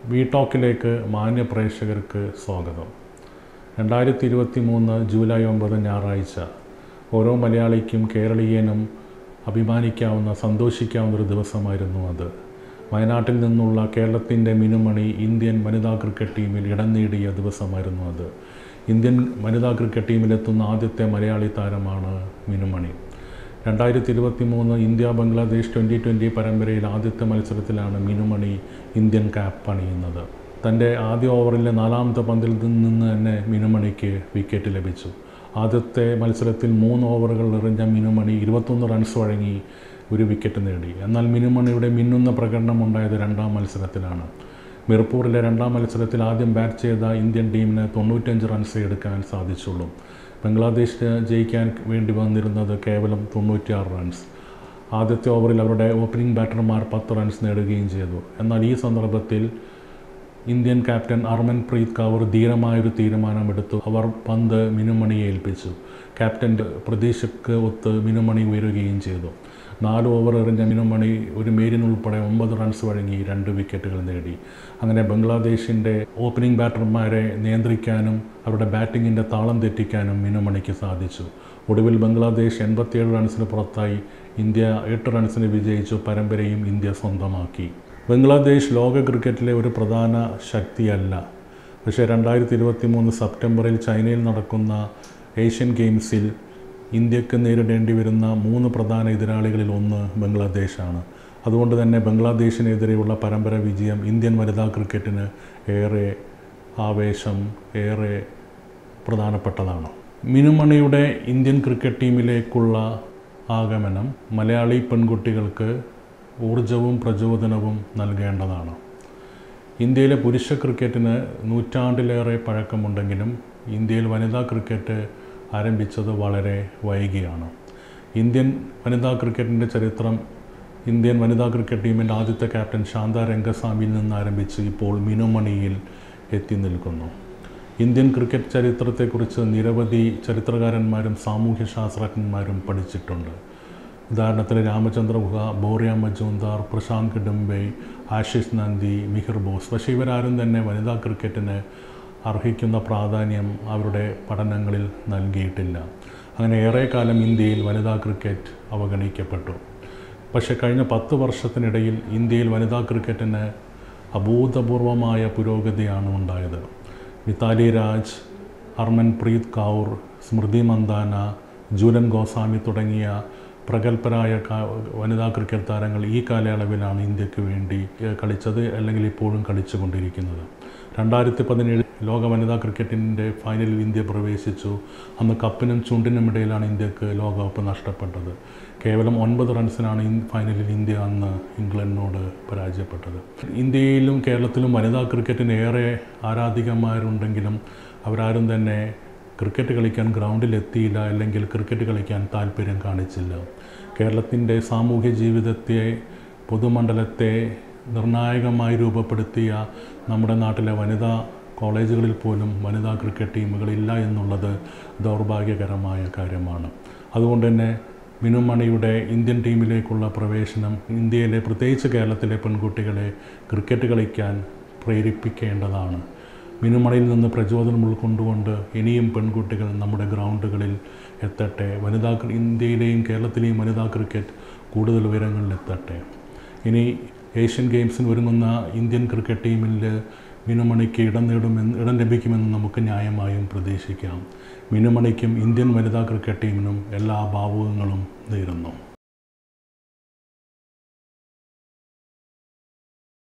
V ടോക്കിലേക്ക് മാന്യ പ്രേക്ഷകർക്ക് സ്വാഗതം രണ്ടായിരത്തി ഇരുപത്തി മൂന്ന് ജൂലൈ ഒമ്പത് ഞായറാഴ്ച ഓരോ മലയാളിക്കും കേരളീയനും അഭിമാനിക്കാവുന്ന സന്തോഷിക്കാവുന്ന ഒരു ദിവസമായിരുന്നു അത് വയനാട്ടിൽ നിന്നുള്ള കേരളത്തിൻ്റെ മിനുമണി ഇന്ത്യൻ വനിതാ ക്രിക്കറ്റ് ടീമിൽ ഇടം നേടിയ ദിവസമായിരുന്നു അത് ഇന്ത്യൻ വനിതാ ക്രിക്കറ്റ് ടീമിലെത്തുന്ന ആദ്യത്തെ മലയാളി താരമാണ് മിനുമണി രണ്ടായിരത്തി ഇരുപത്തി മൂന്ന് ഇന്ത്യ ബംഗ്ലാദേശ് ട്വൻ്റി ട്വൻ്റി പരമ്പരയിൽ ആദ്യത്തെ മത്സരത്തിലാണ് മിനുമണി ഇന്ത്യൻ ക്യാപ്പ് അണിയുന്നത് തൻ്റെ ആദ്യ ഓവറിലെ നാലാമത്തെ പന്തിൽ നിന്ന് തന്നെ മിനുമണിക്ക് വിക്കറ്റ് ലഭിച്ചു ആദ്യത്തെ മത്സരത്തിൽ മൂന്ന് ഓവറുകൾ എറിഞ്ഞ മിനുമണി ഇരുപത്തൊന്ന് റൺസ് വഴങ്ങി ഒരു വിക്കറ്റ് നേടി എന്നാൽ മിനുമണിയുടെ മിന്നുന്ന പ്രകടനം ഉണ്ടായത് രണ്ടാം മത്സരത്തിലാണ് മിർപൂറിലെ രണ്ടാം മത്സരത്തിൽ ആദ്യം ബാറ്റ് ചെയ്ത ഇന്ത്യൻ ടീമിന് തൊണ്ണൂറ്റഞ്ച് റൺസ് എടുക്കാൻ സാധിച്ചുള്ളൂ ബംഗ്ലാദേശിന് ജയിക്കാൻ വേണ്ടി വന്നിരുന്നത് കേവലം തൊണ്ണൂറ്റിയാറ് റൺസ് ആദ്യത്തെ ഓവറിൽ അവരുടെ ഓപ്പണിംഗ് ബാറ്റർമാർ പത്ത് റൺസ് നേടുകയും ചെയ്തു എന്നാൽ ഈ സന്ദർഭത്തിൽ ഇന്ത്യൻ ക്യാപ്റ്റൻ അർമൻപ്രീത് കൗർ ധീരമായൊരു തീരുമാനമെടുത്തു അവർ പന്ത് മിനുമണിയെ ഏൽപ്പിച്ചു ക്യാപ്റ്റൻ്റെ പ്രതീക്ഷയ്ക്ക് ഒത്ത് മിനുമണി ഉയരുകയും ചെയ്തു നാല് ഓവർ എറിഞ്ഞ മിനുമണി ഒരു മേരിൻ ഉൾപ്പെടെ ഒമ്പത് റൺസ് വഴങ്ങി രണ്ട് വിക്കറ്റുകൾ നേടി അങ്ങനെ ബംഗ്ലാദേശിൻ്റെ ഓപ്പണിംഗ് ബാറ്റർമാരെ നിയന്ത്രിക്കാനും അവരുടെ ബാറ്റിങ്ങിൻ്റെ താളം തെറ്റിക്കാനും മിനുമണിക്ക് സാധിച്ചു ഒടുവിൽ ബംഗ്ലാദേശ് എൺപത്തിയേഴ് റൺസിന് പുറത്തായി ഇന്ത്യ എട്ട് റൺസിന് വിജയിച്ചു പരമ്പരയും ഇന്ത്യ സ്വന്തമാക്കി ബംഗ്ലാദേശ് ലോക ക്രിക്കറ്റിലെ ഒരു പ്രധാന ശക്തിയല്ല പക്ഷേ രണ്ടായിരത്തി ഇരുപത്തി മൂന്ന് സെപ്റ്റംബറിൽ ചൈനയിൽ നടക്കുന്ന ഏഷ്യൻ ഗെയിംസിൽ ഇന്ത്യക്ക് നേരിടേണ്ടി വരുന്ന മൂന്ന് പ്രധാന എതിരാളികളിൽ ഒന്ന് ബംഗ്ലാദേശാണ് അതുകൊണ്ട് തന്നെ ബംഗ്ലാദേശിനെതിരെയുള്ള പരമ്പര വിജയം ഇന്ത്യൻ വനിതാ ക്രിക്കറ്റിന് ഏറെ ആവേശം ഏറെ പ്രധാനപ്പെട്ടതാണ് മിനുമണിയുടെ ഇന്ത്യൻ ക്രിക്കറ്റ് ടീമിലേക്കുള്ള ആഗമനം മലയാളി പെൺകുട്ടികൾക്ക് ഊർജവും പ്രചോദനവും നൽകേണ്ടതാണ് ഇന്ത്യയിലെ പുരുഷ ക്രിക്കറ്റിന് നൂറ്റാണ്ടിലേറെ പഴക്കമുണ്ടെങ്കിലും ഇന്ത്യയിൽ വനിതാ ക്രിക്കറ്റ് ആരംഭിച്ചത് വളരെ വൈകിയാണ് ഇന്ത്യൻ വനിതാ ക്രിക്കറ്റിൻ്റെ ചരിത്രം ഇന്ത്യൻ വനിതാ ക്രിക്കറ്റ് ടീമിൻ്റെ ആദ്യത്തെ ക്യാപ്റ്റൻ ശാന്ത രംഗസ്വാമിയിൽ നിന്ന് ആരംഭിച്ച് ഇപ്പോൾ മിനുമണിയിൽ എത്തി നിൽക്കുന്നു ഇന്ത്യൻ ക്രിക്കറ്റ് ചരിത്രത്തെക്കുറിച്ച് നിരവധി ചരിത്രകാരന്മാരും സാമൂഹ്യ ശാസ്ത്രജ്ഞന്മാരും പഠിച്ചിട്ടുണ്ട് ഉദാഹരണത്തിന് രാമചന്ദ്ര ഗുഹ ബോറിയ മജൂന്ദാർ പ്രശാന്ത് കിഡംബെ ആശിഷ് നന്ദി മിഹിർ ബോസ് പക്ഷേ ഇവരാരും തന്നെ വനിതാ ക്രിക്കറ്റിന് അർഹിക്കുന്ന പ്രാധാന്യം അവരുടെ പഠനങ്ങളിൽ നൽകിയിട്ടില്ല അങ്ങനെ ഏറെ കാലം ഇന്ത്യയിൽ വനിതാ ക്രിക്കറ്റ് അവഗണിക്കപ്പെട്ടു പക്ഷേ കഴിഞ്ഞ പത്ത് വർഷത്തിനിടയിൽ ഇന്ത്യയിൽ വനിതാ ക്രിക്കറ്റിന് അഭൂതപൂർവമായ പുരോഗതിയാണ് ഉണ്ടായത് മിതാലി രാജ് ഹർമൻപ്രീത് കൗർ സ്മൃതി മന്ദാന ജൂലൻ ഗോസ്വാമി തുടങ്ങിയ പ്രഗത്ഭരായ വനിതാ ക്രിക്കറ്റ് താരങ്ങൾ ഈ കാലയളവിലാണ് ഇന്ത്യക്ക് വേണ്ടി കളിച്ചത് അല്ലെങ്കിൽ ഇപ്പോഴും കളിച്ചുകൊണ്ടിരിക്കുന്നത് രണ്ടായിരത്തി പതിനേഴ് ലോക വനിതാ ക്രിക്കറ്റിൻ്റെ ഫൈനലിൽ ഇന്ത്യ പ്രവേശിച്ചു അന്ന് കപ്പിനും ചുണ്ടിനും ഇടയിലാണ് ഇന്ത്യക്ക് ലോകകപ്പ് നഷ്ടപ്പെട്ടത് കേവലം ഒൻപത് റൺസിനാണ് ഫൈനലിൽ ഇന്ത്യ അന്ന് ഇംഗ്ലണ്ടിനോട് പരാജയപ്പെട്ടത് ഇന്ത്യയിലും കേരളത്തിലും വനിതാ ക്രിക്കറ്റിന് ഏറെ ആരാധികന്മാരുണ്ടെങ്കിലും അവരാരും തന്നെ ക്രിക്കറ്റ് കളിക്കാൻ ഗ്രൗണ്ടിൽ എത്തിയില്ല അല്ലെങ്കിൽ ക്രിക്കറ്റ് കളിക്കാൻ താല്പര്യം കാണിച്ചില്ല കേരളത്തിൻ്റെ സാമൂഹ്യ ജീവിതത്തെ പൊതുമണ്ഡലത്തെ നിർണായകമായി രൂപപ്പെടുത്തിയ നമ്മുടെ നാട്ടിലെ വനിതാ കോളേജുകളിൽ പോലും വനിതാ ക്രിക്കറ്റ് ടീമുകളില്ല എന്നുള്ളത് ദൗർഭാഗ്യകരമായ കാര്യമാണ് അതുകൊണ്ട് തന്നെ മിനുമണിയുടെ ഇന്ത്യൻ ടീമിലേക്കുള്ള പ്രവേശനം ഇന്ത്യയിലെ പ്രത്യേകിച്ച് കേരളത്തിലെ പെൺകുട്ടികളെ ക്രിക്കറ്റ് കളിക്കാൻ പ്രേരിപ്പിക്കേണ്ടതാണ് മിനുമണിയിൽ നിന്ന് പ്രചോദനം ഉൾക്കൊണ്ടുകൊണ്ട് ഇനിയും പെൺകുട്ടികൾ നമ്മുടെ ഗ്രൗണ്ടുകളിൽ എത്തട്ടെ വനിതാ ഇന്ത്യയിലെയും കേരളത്തിലെയും വനിതാ ക്രിക്കറ്റ് കൂടുതൽ ഉയരങ്ങളിലെത്തട്ടെ ഇനി ഏഷ്യൻ ഗെയിംസിന് ഒരുങ്ങുന്ന ഇന്ത്യൻ ക്രിക്കറ്റ് ടീമിൽ മിനുമണിക്ക് ഇടം നേടുമെന്ന് ഇടം ലഭിക്കുമെന്ന് നമുക്ക് ന്യായമായും പ്രതീക്ഷിക്കാം മിനുമണിക്കും ഇന്ത്യൻ വനിതാ ക്രിക്കറ്റ് ടീമിനും എല്ലാ ഭാവുകങ്ങളും നേരുന്നു